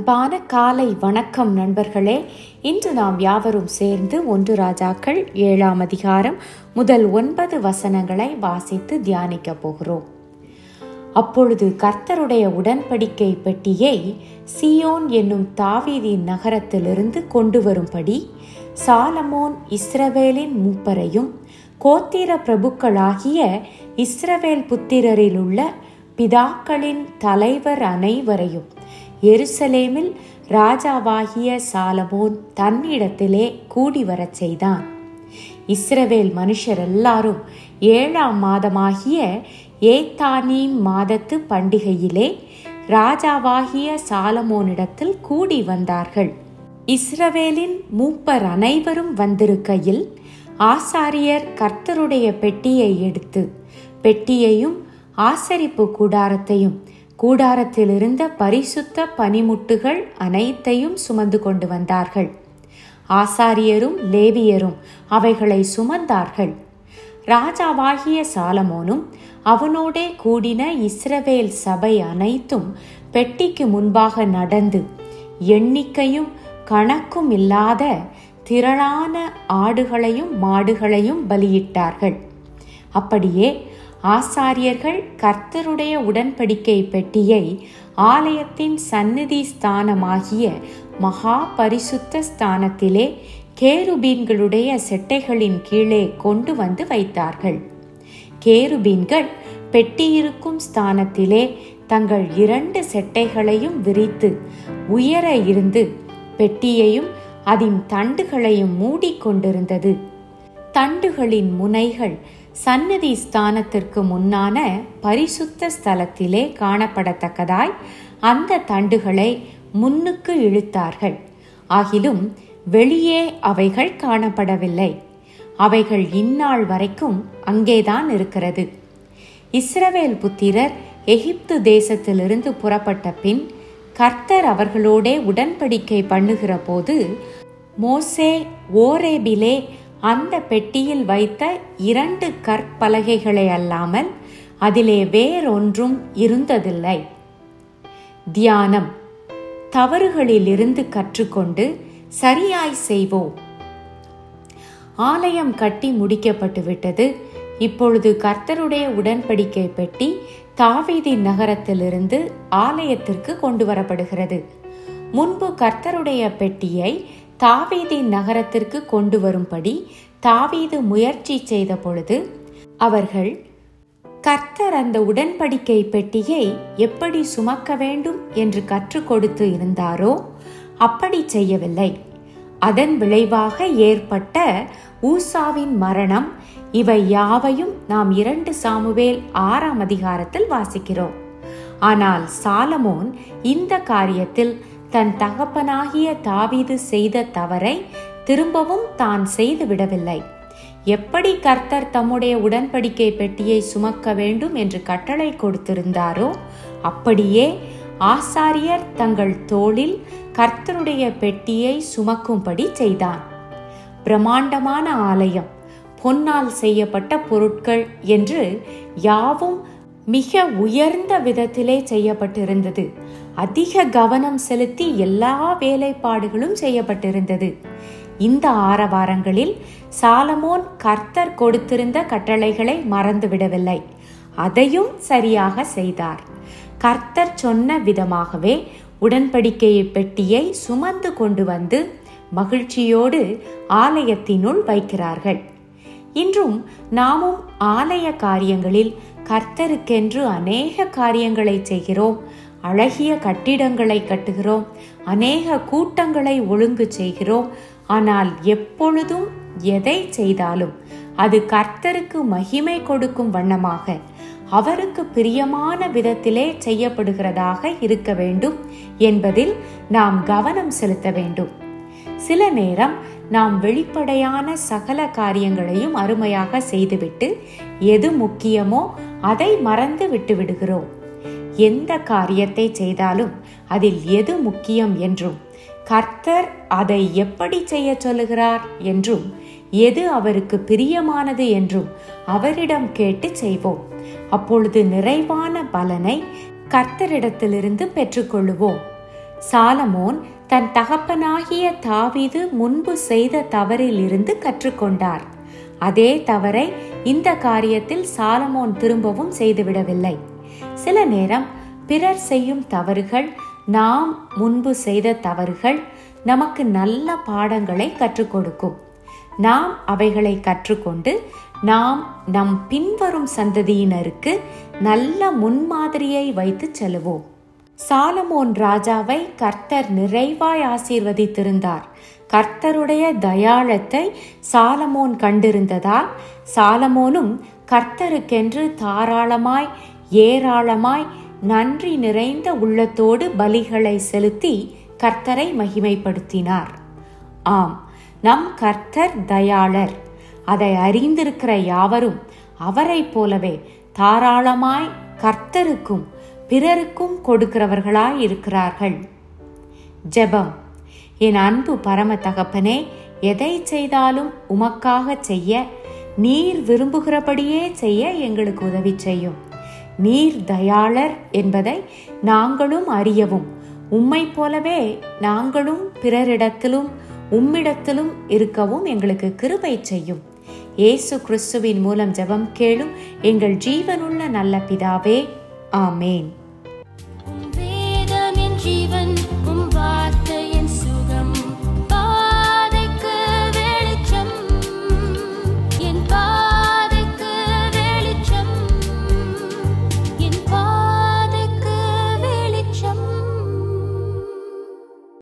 அன்பான காலை வணக்கம் நண்பர்களே இன்று நாம் யாவரும் சேர்ந்து ஒன்று ராஜாக்கள் ஏழாம் அதிகாரம் முதல் ஒன்பது வசனங்களை வாசித்து தியானிக்க போகிறோம் அப்பொழுது கர்த்தருடைய உடன்படிக்கை பெட்டியை சியோன் என்னும் தாவீதின் நகரத்திலிருந்து கொண்டு வரும்படி சாலமோன் இஸ்ரவேலின் மூப்பரையும் கோத்திர பிரபுக்களாகிய இஸ்ரவேல் புத்திரரில் உள்ள பிதாக்களின் தலைவர் அனைவரையும் எருசலேமில் ராஜாவாகிய சாலமோன் தன்னிடத்திலே கூடி வரச் செய்தான் இஸ்ரவேல் மனுஷர் எல்லாரும் ஏழாம் மாதமாகிய ஏத்தானீம் மாதத்து பண்டிகையிலே ராஜாவாகிய சாலமோனிடத்தில் கூடி வந்தார்கள் இஸ்ரவேலின் மூப்பர் அனைவரும் வந்திருக்கையில் ஆசாரியர் கர்த்தருடைய பெட்டியை எடுத்து பெட்டியையும் ஆசரிப்பு கூடாரத்தையும் கூடாரத்தில் இருந்த பரிசுத்த பனிமுட்டுகள் அனைத்தையும் சுமந்து கொண்டு வந்தார்கள் ஆசாரியரும் லேவியரும் அவைகளை சுமந்தார்கள் ராஜாவாகிய சாலமோனும் அவனோடே கூடின இஸ்ரவேல் சபை அனைத்தும் பெட்டிக்கு முன்பாக நடந்து எண்ணிக்கையும் கணக்கும் இல்லாத திரளான ஆடுகளையும் மாடுகளையும் பலியிட்டார்கள் அப்படியே ஆசாரியர்கள் கர்த்தருடைய உடன்படிக்கை பெட்டியை ஆலயத்தின் சந்நிதி ஸ்தானமாகிய மகா பரிசுத்த ஸ்தானத்திலே கேருபீன்களுடைய செட்டைகளின் கீழே கொண்டு வந்து வைத்தார்கள் கேருபீன்கள் பெட்டியிருக்கும் ஸ்தானத்திலே தங்கள் இரண்டு செட்டைகளையும் விரித்து உயர இருந்து பெட்டியையும் அதன் தண்டுகளையும் மூடிக்கொண்டிருந்தது தண்டுகளின் முனைகள் சந்நிதி ஸ்தானத்திற்கு முன்னான பரிசுத்த ஸ்தலத்திலே காணப்படத்தக்கதாய் அந்த தண்டுகளை முன்னுக்கு இழுத்தார்கள் ஆகிலும் வெளியே அவைகள் காணப்படவில்லை அவைகள் இந்நாள் வரைக்கும் அங்கேதான் இருக்கிறது இஸ்ரவேல் புத்திரர் எகிப்து தேசத்திலிருந்து புறப்பட்ட பின் கர்த்தர் அவர்களோடே உடன்படிக்கை பண்ணுகிற போது மோசே ஓரேபிலே அந்த பெட்டியில் வைத்த இரண்டு கற்பலகைகளை அல்லாமல் அதிலே வேறொன்றும் இருந்ததில்லை தியானம் தவறுகளிலிருந்து கற்றுக்கொண்டு சரியாய் செய்வோம் ஆலயம் கட்டி முடிக்கப்பட்டு விட்டது இப்பொழுது கர்த்தருடைய உடன்படிக்கை பெட்டி தாவீதின் நகரத்திலிருந்து ஆலயத்திற்கு கொண்டு வரப்படுகிறது முன்பு கர்த்தருடைய பெட்டியை தாவீதின் நகரத்திற்கு கொண்டு வரும்படி தாவீது முயற்சி செய்த பொழுது அவர்கள் கர்த்தர் அந்த உடன்படிக்கை பெட்டியை எப்படி சுமக்க வேண்டும் என்று கற்றுக் கொடுத்து இருந்தாரோ அப்படி செய்யவில்லை அதன் விளைவாக ஏற்பட்ட ஊசாவின் மரணம் இவை யாவையும் நாம் இரண்டு சாமுவேல் ஆறாம் அதிகாரத்தில் வாசிக்கிறோம் ஆனால் சாலமோன் இந்த காரியத்தில் தன் தகப்பனாகிய தாவீது செய்த தவறை திரும்பவும் தான் செய்து விடவில்லை எப்படி கர்த்தர் தம்முடைய உடன்படிக்கை பெட்டியை சுமக்க வேண்டும் என்று கட்டளை கொடுத்திருந்தாரோ அப்படியே ஆசாரியர் தங்கள் தோளில் கர்த்தருடைய பெட்டியை சுமக்கும்படி செய்தான் பிரம்மாண்டமான ஆலயம் பொன்னால் செய்யப்பட்ட பொருட்கள் என்று யாவும் மிக உயர்ந்த விதத்திலே செய்யப்பட்டிருந்தது அதிக கவனம் செலுத்தி எல்லா வேலைப்பாடுகளும் செய்யப்பட்டிருந்தது இந்த ஆரவாரங்களில் சாலமோன் கர்த்தர் கொடுத்திருந்த கட்டளைகளை மறந்துவிடவில்லை அதையும் சரியாக செய்தார் கர்த்தர் சொன்ன விதமாகவே உடன்படிக்கையை பெட்டியை சுமந்து கொண்டு வந்து மகிழ்ச்சியோடு ஆலயத்தினுள் வைக்கிறார்கள் இன்றும் நாமும் ஆலய காரியங்களில் கர்த்தருக்கென்று அநேக காரியங்களை செய்கிறோம் அழகிய கட்டிடங்களை கட்டுகிறோம் அநேக கூட்டங்களை ஒழுங்கு செய்கிறோம் ஆனால் எப்பொழுதும் எதை செய்தாலும் அது கர்த்தருக்கு மகிமை கொடுக்கும் வண்ணமாக அவருக்கு பிரியமான விதத்திலே செய்யப்படுகிறதாக இருக்க வேண்டும் என்பதில் நாம் கவனம் செலுத்த வேண்டும் சில நேரம் நாம் வெளிப்படையான சகல காரியங்களையும் அருமையாக செய்துவிட்டு எது முக்கியமோ அதை மறந்து விட்டு விடுகிறோம் எந்த காரியத்தை செய்தாலும் அதில் எது முக்கியம் என்றும் கர்த்தர் அதை எப்படி செய்ய சொல்லுகிறார் என்றும் எது அவருக்கு பிரியமானது என்றும் அவரிடம் கேட்டு செய்வோம் அப்பொழுது நிறைவான பலனை கர்த்தரிடத்திலிருந்து பெற்றுக்கொள்ளுவோம் சாலமோன் தன் தகப்பனாகிய தாவீது முன்பு செய்த தவறில் இருந்து கற்றுக்கொண்டார் அதே தவறை இந்த காரியத்தில் சாலமோன் திரும்பவும் செய்துவிடவில்லை சில நேரம் பிறர் செய்யும் தவறுகள் நாம் முன்பு செய்த தவறுகள் நமக்கு நல்ல பாடங்களை கற்றுக் கொடுக்கும் நாம் அவைகளை கற்றுக்கொண்டு நாம் நம் பின்வரும் சந்ததியினருக்கு நல்ல முன்மாதிரியை வைத்து செல்லுவோம் சாலமோன் ராஜாவை கர்த்தர் நிறைவாய் ஆசீர்வதித்திருந்தார் கர்த்தருடைய தயாளத்தை சாலமோன் கண்டிருந்ததால் சாலமோனும் கர்த்தருக்கென்று தாராளமாய் ஏராளமாய் நன்றி நிறைந்த உள்ளத்தோடு பலிகளை செலுத்தி கர்த்தரை மகிமைப்படுத்தினார் ஆம் நம் கர்த்தர் தயாளர் அதை அறிந்திருக்கிற யாவரும் அவரைப் போலவே தாராளமாய் கர்த்தருக்கும் பிறருக்கும் கொடுக்கிறவர்களாய் இருக்கிறார்கள் ஜெபம் என் அன்பு பரம தகப்பனே எதை செய்தாலும் உமக்காக செய்ய நீர் விரும்புகிறபடியே செய்ய எங்களுக்கு உதவி செய்யும் நீர் தயாளர் என்பதை நாங்களும் அறியவும் உம்மை போலவே நாங்களும் பிறரிடத்திலும் உம்மிடத்திலும் இருக்கவும் எங்களுக்கு கிருபை செய்யும் இயேசு கிறிஸ்துவின் மூலம் ஜெபம் கேளும் எங்கள் ஜீவனுள்ள நல்ல பிதாவே ஆமேன்